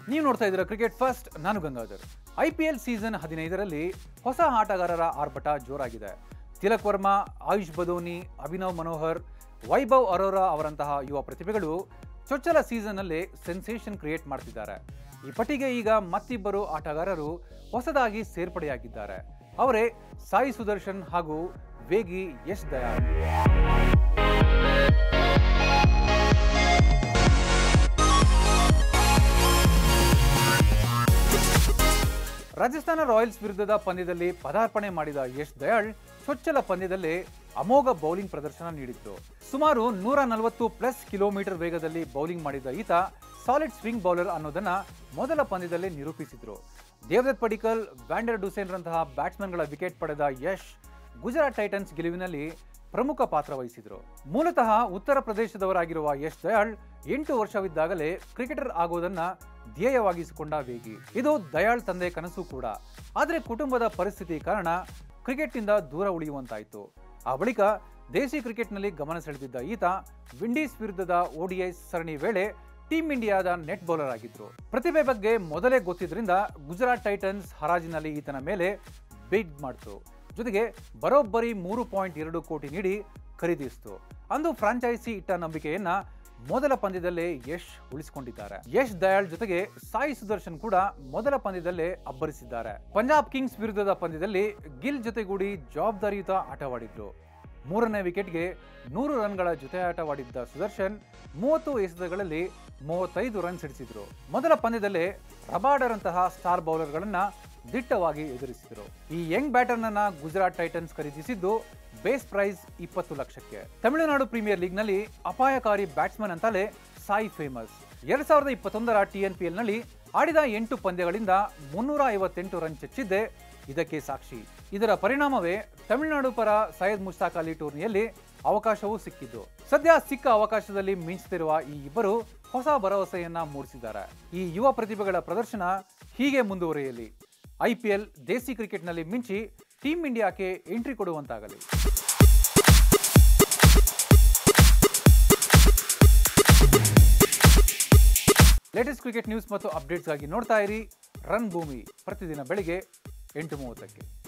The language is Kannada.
ನೀವು ನೋಡ್ತಾ ಇದ್ದೀರಾ ಕ್ರಿಕೆಟ್ ಫಸ್ಟ್ ನಾನು Gangadhar I P L season ಹದಿನೈದರಲ್ಲಿ ಹೊಸ ಆಟಗಾರರ ಆರ್ಭಟ ಜೋರಾಗಿದೆ ತಿಲಕ್ ವರ್ಮಾ ಆಯುಷ್ ಬದೋನಿ ಅಭಿನವ್ ಮನೋಹರ್ ವೈಭವ್ ಅರೋರಾ ಅವರಂತಹ ಯುವ ಪ್ರತಿಭೆಗಳು ಚೊಚ್ಚಲ ಸೀಸನ್ನಲ್ಲಿ ಸೆನ್ಸೇಷನ್ ಕ್ರಿಯೇಟ್ ಮಾಡ್ತಿದ್ದಾರೆ ಈ ಪಟ್ಟಿಗೆ ಈಗ ಮತ್ತಿಬ್ಬರು ಆಟಗಾರರು ಹೊಸದಾಗಿ ಸೇರ್ಪಡೆಯಾಗಿದ್ದಾರೆ ಅವರೇ ಸಾಯಿ ಸುದರ್ಶನ್ ಹಾಗೂ ವೇಗಿ ಯಶ್ ದಯಾಳ್ ರಾಜಸ್ಥಾನ ರಾಯಲ್ಸ್ ವಿರುದ್ಧದ ಪಂದ್ಯದಲ್ಲಿ ಪದಾರ್ಪಣೆ ಮಾಡಿದ ಯಶ್ ದಯಾಳ್ ಚೊಚ್ಚಲ ಪಂದ್ಯದಲ್ಲಿ ಅಮೋಘ ಬೌಲಿಂಗ್ ಪ್ರದರ್ಶನ ನೀಡಿದ್ರು ಸುಮಾರು ನೂರ ನಲವತ್ತು ಪ್ಲಸ್ ಕಿಲೋಮೀಟರ್ ವೇಗದಲ್ಲಿ ಬೌಲಿಂಗ್ ಮಾಡಿದ ಈತ ಸಾಲಿಡ್ ಸ್ವಿಂಗ್ ಬೌಲರ್ ಅನ್ನೋದನ್ನ ಮೊದಲ ಪಂದ್ಯದಲ್ಲೇ ನಿರೂಪಿಸಿದ್ರು ದೇವದತ್ ಪಡಿಕಲ್ ವ್ಯಾಂಡರ್ ಡುಸೇನ್ ರಂತಹ ಬ್ಯಾಟ್ಸ್ಮನ್ಗಳ ವಿಕೆಟ್ ಪಡೆದ ಯಶ್ ಗುಜರಾತ್ ಟೈಟನ್ಸ್ ಗೆಲುವಿನಲ್ಲಿ ಪ್ರಮುಖ ಪಾತ್ರ ವಹಿಸಿದ್ರು ಮೂಲತಃ ಉತ್ತರ ಪ್ರದೇಶದವರಾಗಿರುವ ಯಶ್ ದಯಾಳ್ ಎಂಟು ವರ್ಷವಿದ್ದಾಗಲೇ ಕ್ರಿಕೆಟರ್ ಆಗೋದನ್ನ ಧ್ಯೇಯವಾಗಿಸಿಕೊಂಡ ವೇಗಿ ಇದು ದಯಾಳ್ ತಂದೆ ಕನಸು ಕೂಡ ಆದರೆ ಕುಟುಂಬದ ಪರಿಸ್ಥಿತಿ ಕಾರಣ ಕ್ರಿಕೆಟ್ನಿಂದ ದೂರ ಉಳಿಯುವಂತಾಯಿತು ಆ ಬಳಿಕ ದೇಸಿ ಕ್ರಿಕೆಟ್ನಲ್ಲಿ ಗಮನ ಸೆಳೆದಿದ್ದ ಈತ ವಿಂಡೀಸ್ ವಿರುದ್ಧದ ಓಡಿಐ ಸರಣಿ ವೇಳೆ ಟೀಂ ಇಂಡಿಯಾದ ನೆಟ್ ಬೌಲರ್ ಆಗಿದ್ರು ಪ್ರತಿಭೆ ಬಗ್ಗೆ ಮೊದಲೇ ಗೊತ್ತಿದ್ರಿಂದ ಗುಜರಾತ್ ಟೈಟನ್ಸ್ ಹರಾಜಿನಲ್ಲಿ ಈತನ ಮೇಲೆ ಬಿಡ್ ಮಾಡ್ತು ಜೊತೆಗೆ ಬರೋಬ್ಬರಿ ಮೂರು ಪಾಯಿಂಟ್ ಎರಡು ಕೋಟಿ ನೀಡಿ ಖರೀದಿಸಿತು ಅಂದು ಫ್ರಾಂಚೈಸಿ ಇಟ್ಟ ನಂಬಿಕೆಯನ್ನ ಮೊದಲ ಪಂದ್ಯದಲ್ಲೇ ಯಶ್ ಉಳಿಸಿಕೊಂಡಿದ್ದಾರೆ ಯಶ್ ದಯಾಳ್ ಜೊತೆಗೆ ಸಾಯಿ ಸುದರ್ಶನ್ ಕೂಡ ಮೊದಲ ಪಂದ್ಯದಲ್ಲೇ ಅಬ್ಬರಿಸಿದ್ದಾರೆ ಪಂಜಾಬ್ ಕಿಂಗ್ಸ್ ವಿರುದ್ಧದ ಪಂದ್ಯದಲ್ಲಿ ಗಿಲ್ ಜೊತೆಗೂಡಿ ಜವಾಬ್ದಾರಿಯುತ ಆಟವಾಡಿದ್ರು ಮೂರನೇ ವಿಕೆಟ್ಗೆ ನೂರು ರನ್ಗಳ ಜೊತೆಯಾಟವಾಡಿದ್ದ ಸುದರ್ಶನ್ ಮೂವತ್ತು ಎಸೆತಗಳಲ್ಲಿ ಮೂವತ್ತೈದು ರನ್ ಸಿಡಿಸಿದ್ರು ಮೊದಲ ಪಂದ್ಯದಲ್ಲೇ ರಬಾಡರಂತಹ ಸ್ಟಾರ್ ಬೌಲರ್ಗಳನ್ನ ದಿಟ್ಟವಾಗಿ ಎದುರಿಸಿದರು ಈ ಯಂಗ್ ಬ್ಯಾಟರ್ನನ್ನ ಗುಜರಾತ್ ಟೈಟನ್ಸ್ ಖರೀದಿಸಿದ್ದು ಬೇಸ್ ಪ್ರೈಸ್ ಇಪ್ಪತ್ತು ಲಕ್ಷಕ್ಕೆ ತಮಿಳುನಾಡು ಪ್ರೀಮಿಯರ್ ಲೀಗ್ನಲ್ಲಿ ಅಪಾಯಕಾರಿ ಬ್ಯಾಟ್ಸ್ಮನ್ ಅಂತಲೇ ಸಾಯಿ ಫೇಮಸ್ ಎರಡ್ ಸಾವಿರದ ಇಪ್ಪತ್ತೊಂದರ ಟಿಎನ್ಪಿಎಲ್ ನಲ್ಲಿ ಆಡಿದ ಎಂಟು ಪಂದ್ಯಗಳಿಂದ ಮುನ್ನೂರ ಐವತ್ತೆಂಟು ರನ್ ಚೆಚ್ಚಿದ್ದೇ ಇದಕ್ಕೆ ಸಾಕ್ಷಿ ಇದರ ಪರಿಣಾಮವೇ ತಮಿಳುನಾಡು ಪರ ಸೈಯದ್ ಮುಷ್ತಾಕ್ ಅಲಿ ಟೂರ್ನಿಯಲ್ಲಿ ಅವಕಾಶವೂ ಸಿಕ್ಕಿದ್ದು ಸದ್ಯ ಸಿಕ್ಕ ಅವಕಾಶದಲ್ಲಿ ಮಿಂಚುತ್ತಿರುವ ಈ ಇಬ್ಬರು ಹೊಸ ಭರವಸೆಯನ್ನ ಮೂಡಿಸಿದ್ದಾರೆ ಈ ಯುವ ಪ್ರತಿಭೆಗಳ ಪ್ರದರ್ಶನ ಹೀಗೆ ಮುಂದುವರಿಯಲಿ ಐಪಿಎಲ್ ದೇಸಿ ಕ್ರಿಕೆಟ್ನಲ್ಲಿ ಮಿಂಚಿ ಟೀಂ ಇಂಡಿಯಾಕ್ಕೆ ಎಂಟ್ರಿ ಕೊಡುವಂತಾಗಲಿ ಲೇಟೆಸ್ಟ್ ಕ್ರಿಕೆಟ್ ನ್ಯೂಸ್ ಮತ್ತು ಅಪ್ಡೇಟ್ಸ್ಗಾಗಿ ನೋಡ್ತಾ ಇರಿ ರನ್ ಭೂಮಿ ಪ್ರತಿದಿನ ಬೆಳಿಗ್ಗೆ ಎಂಟು ಮೂವತ್ತಕ್ಕೆ